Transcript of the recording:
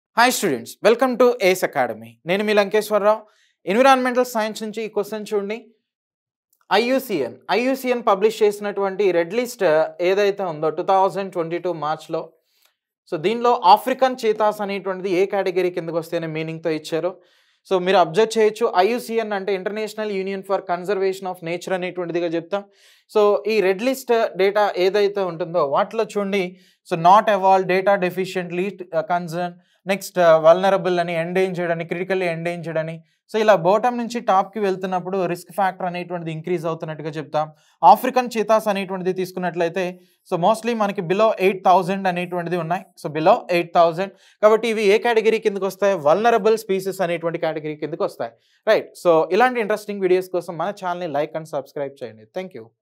hi students welcome to ace academy నేను మీ Lankeswararao environmental science నుంచి ఈ క్వశ్చన్ చూడండి ఐయుసిఎన్ ఐయుసిఎన్ పబ్లిష్ చేసినటువంటి రెడ్ లిస్ట్ ఏదైతే ఉందో టూ థౌజండ్ ట్వంటీ టూ మార్చ్లో సో దీనిలో ఆఫ్రికన్ చీతాస్ అనేటువంటిది ఏ కేటగిరీ కిందకు వస్తేనే మీనింగ్తో ఇచ్చారు సో మీరు అబ్జర్వ్ చేయొచ్చు ఐయుసిఎన్ అంటే international union for conservation of nature అనేటువంటిదిగా చెప్తాం సో ఈ రెడ్ లిస్ట్ డేటా ఏదైతే ఉంటుందో వాటిలో చూడండి so not evaluated data deficient least concern next vulnerable అని ఎండేంజర్డ్ అని క్రిటికల్లీ ఎండేంజర్డ్ అని సో ఇలా బోటం నుంచి టాప్కి వెళ్తున్నప్పుడు రిస్క్ ఫ్యాక్టర్ అనేటువంటిది ఇంక్రీజ్ అవుతున్నట్టుగా చెప్తాం ఆఫ్రికన్ చీతాస్ అనేటువంటిది తీసుకున్నట్లయితే సో మోస్ట్లీ మనకి బిలో ఎయిట్ థౌజండ్ అనేటువంటిది ఉన్నాయి సో బిలో ఎయిట్ థౌజండ్ కాబట్టి ఇవి ఏ కేటగిరీ కిందకు వస్తాయి వల్నరబుల్ స్పీసెస్ అనేటువంటి కేటగిరీ కిందకు వస్తాయి రైట్ సో ఇలాంటి ఇంట్రెస్టింగ్ వీడియోస్ కోసం మన ఛానల్ని లైక్ అండ్ సబ్స్క్రైబ్ చేయండి థ్యాంక్ యూ